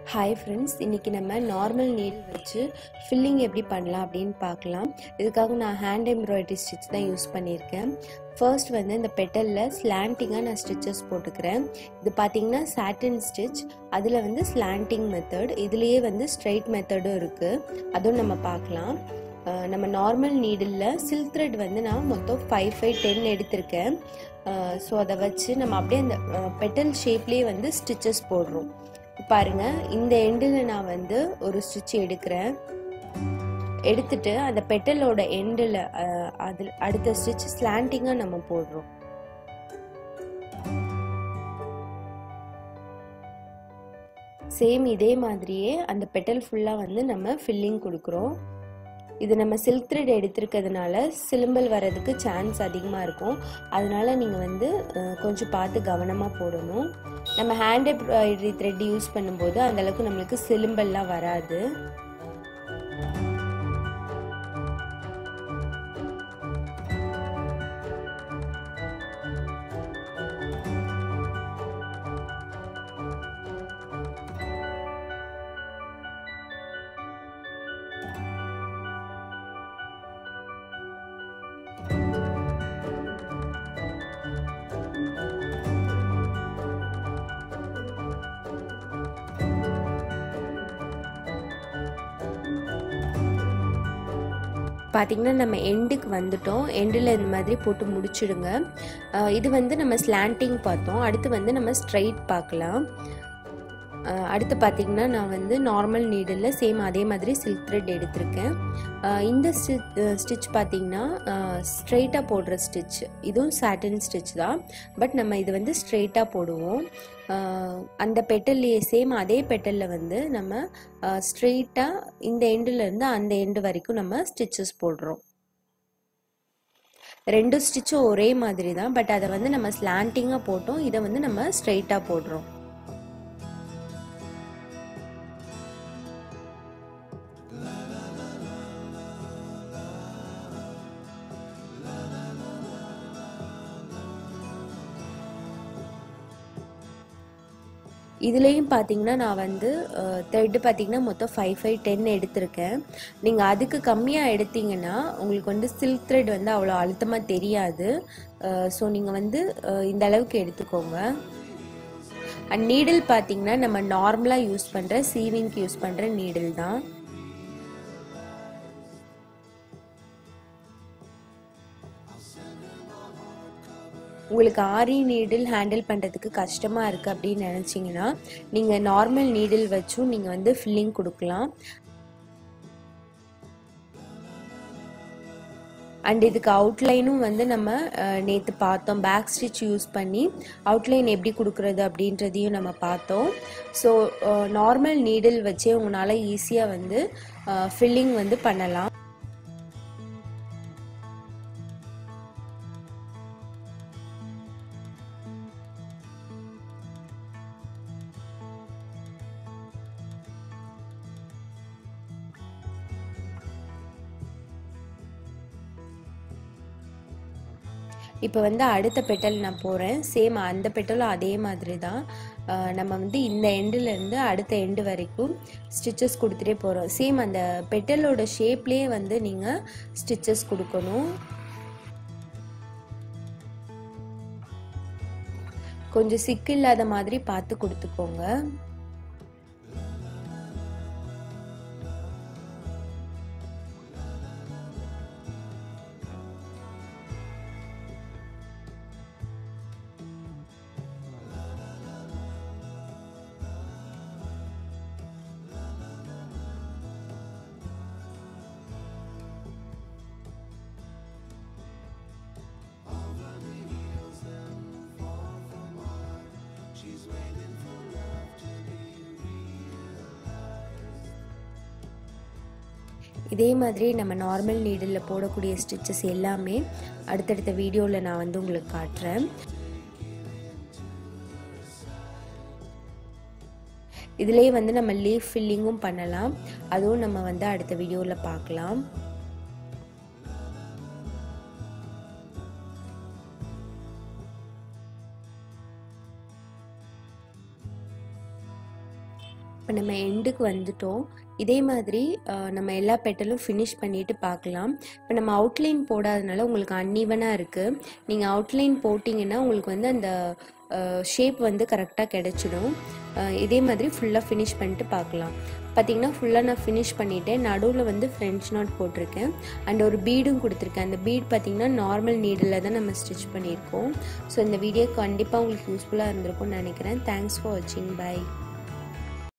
hi friends இன்றைக்கி நம்ம normal needle வச்சு ஃபில்லிங் எப்படி பண்ணலாம் அப்படின்னு பார்க்கலாம் இதுக்காக நான் ஹேண்ட் எம்ப்ராய்டரி ஸ்டிச் தான் யூஸ் பண்ணியிருக்கேன் ஃபர்ஸ்ட் வந்து இந்த பெட்டலில் ஸ்லாண்டிங்காக நான் ஸ்டிச்சஸ் போட்டுக்கிறேன் இது பார்த்தீங்கன்னா சாட்டின் ஸ்டிச் அதில் வந்து ஸ்லாண்டிங் மெத்தட் இதுலேயே வந்து ஸ்ட்ரைட் மெத்தடும் இருக்குது அதுவும் நம்ம பார்க்கலாம் அஹ் நம்ம நார்மல் நீடில் சில்க் த்ரெட் வந்து நான் மொத்தம் ஃபைவ் ஃபைவ் டென் எடுத்திருக்கேன் ஸோ அதை வச்சு நம்ம அப்படியே அந்த பெட்டல் ஷேப்லேயே வந்து ஸ்டிச்சஸ் போடுறோம் பாருங்க இந்த எண்டில் நான் வந்து ஒரு ஸ்டிச் எடுக்கிறேன் எடுத்துட்டு அந்த பெட்டலோட எண்டில் அதில் அடுத்த ஸ்டிச் ஸ்லாண்டிங்காக நம்ம போடுறோம் சேம் இதே மாதிரியே அந்த பெட்டல் ஃபுல்லாக வந்து நம்ம ஃபில்லிங் கொடுக்குறோம் இது நம்ம சில்க் த்ரெட் எடுத்திருக்கிறதுனால சிலும்பல் வர்றதுக்கு சான்ஸ் அதிகமாக இருக்கும் அதனால நீங்கள் வந்து கொஞ்சம் பார்த்து கவனமாக போடணும் நம்ம ஹேண்ட் எம்ப்ராய்டரி த்ரெட் யூஸ் பண்ணும்போது அந்தளவுக்கு நம்மளுக்கு சிலும்பல்லாம் வராது பார்த்திங்கன்னா நம்ம எண்டுக்கு வந்துட்டோம் எண்டில் இந்த மாதிரி போட்டு முடிச்சிடுங்க இது வந்து நம்ம ஸ்லாண்டிங் பார்த்தோம் அடுத்து வந்து நம்ம ஸ்ட்ரைட் பார்க்கலாம் அடுத்து பார்த்திங்கன்னா நான் வந்து நார்மல் நீடில் சேம் அதே மாதிரி சில்க் த்ரெட் எடுத்திருக்கேன் இந்த ஸ்டிச் பார்த்திங்கன்னா ஸ்ட்ரெயிட்டாக போடுற ஸ்டிச் இதுவும் சாட்டின் ஸ்டிச் தான் பட் நம்ம இது வந்து ஸ்ட்ரெயிட்டாக போடுவோம் அந்த பெட்டல்லையே சேம் அதே பெட்டலில் வந்து நம்ம ஸ்ட்ரெயிட்டாக இந்த எண்டுலேருந்து அந்த எண்டு வரைக்கும் நம்ம ஸ்டிச்சஸ் போடுறோம் ரெண்டு ஸ்டிச்சும் ஒரே மாதிரி தான் பட் அதை வந்து நம்ம ஸ்லாண்டிங்காக போட்டோம் இதை வந்து நம்ம ஸ்ட்ரெயிட்டாக போடுறோம் இதுலேயும் பார்த்தீங்கன்னா நான் வந்து த்ரெட்டு பார்த்தீங்கன்னா மொத்தம் ஃபைவ் ஃபைவ் டென் எடுத்திருக்கேன் நீங்கள் அதுக்கு கம்மியாக எடுத்தீங்கன்னா உங்களுக்கு வந்து சில்க் த்ரெட் வந்து அவ்வளோ அழுத்தமாக தெரியாது ஸோ நீங்கள் வந்து இந்த அளவுக்கு எடுத்துக்கோங்க அண்ட் நீடில் பார்த்தீங்கன்னா நம்ம நார்மலாக யூஸ் பண்ணுற சீவிங்க்கு யூஸ் பண்ணுற நீடில் தான் உங்களுக்கு ஆரி நீடில் ஹேண்டில் பண்ணுறதுக்கு கஷ்டமாக இருக்குது அப்படின்னு நினச்சிங்கன்னா நீங்கள் நார்மல் நீடில் வச்சும் நீங்கள் வந்து ஃபில்லிங் கொடுக்கலாம் அண்ட் இதுக்கு அவுட்லைனும் வந்து நம்ம நேற்று பார்த்தோம் பேக் ஸ்டிச் யூஸ் பண்ணி அவுட்லைன் எப்படி கொடுக்குறது அப்படின்றதையும் நம்ம பார்த்தோம் ஸோ நார்மல் நீடில் வச்சே உங்களால் ஈஸியாக வந்து ஃபில்லிங் வந்து பண்ணலாம் இப்போ வந்து அடுத்த பெட்டல் நான் போகிறேன் சேம் அந்த பெட்டலும் அதே மாதிரி தான் நம்ம வந்து இந்த எண்டுலேருந்து அடுத்த எண்டு வரைக்கும் ஸ்டிச்சஸ் கொடுத்துட்டே போகிறோம் சேம் அந்த பெட்டலோட ஷேப்லேயே வந்து நீங்கள் ஸ்டிச்சஸ் கொடுக்கணும் கொஞ்சம் சிக்கு இல்லாத மாதிரி பார்த்து கொடுத்துக்கோங்க இதே மாதிரி நம்ம நார்மல் நீடில் போடக்கூடிய ஸ்டிச்சஸ் எல்லாமே அடுத்தடுத்த வீடியோவில் நான் வந்து உங்களுக்கு காட்டுறேன் இதுலேயே வந்து நம்ம லீஃப் ஃபில்லிங்கும் பண்ணலாம் அதுவும் நம்ம வந்து அடுத்த வீடியோவில் பார்க்கலாம் இப்போ நம்ம எண்டுக்கு வந்துட்டோம் இதே மாதிரி அஹ், நம்ம எல்லா பெட்டலும் ஃபினிஷ் பண்ணிட்டு பார்க்கலாம் இப்போ நம்ம அவுட்லைன் போடாதனால உங்களுக்கு அன்ஈவனாக இருக்குது நீங்கள் அவுட்லைன் போட்டிங்கன்னா உங்களுக்கு வந்து அந்த ஷேப் வந்து கரெக்டாக கிடைச்சிடும் அஹ், இதே மாதிரி ஃபுல்லாக ஃபினிஷ் பண்ணிட்டு பார்க்கலாம் பார்த்தீங்கன்னா ஃபுல்லாக நான் ஃபினிஷ் பண்ணிவிட்டேன் நடுவில் வந்து ஃப்ரெஞ்ச் நாட் போட்டிருக்கேன் அண்ட் ஒரு பீடும் கொடுத்துருக்கேன் அந்த பீட் பார்த்தீங்கன்னா நார்மல் நீடில் தான் நம்ம ஸ்டிச் பண்ணியிருக்கோம் ஸோ இந்த வீடியோ கண்டிப்பாக உங்களுக்கு யூஸ்ஃபுல்லாக இருந்திருக்கும்னு நினைக்கிறேன் தேங்க்ஸ் ஃபார் வாட்சிங் பை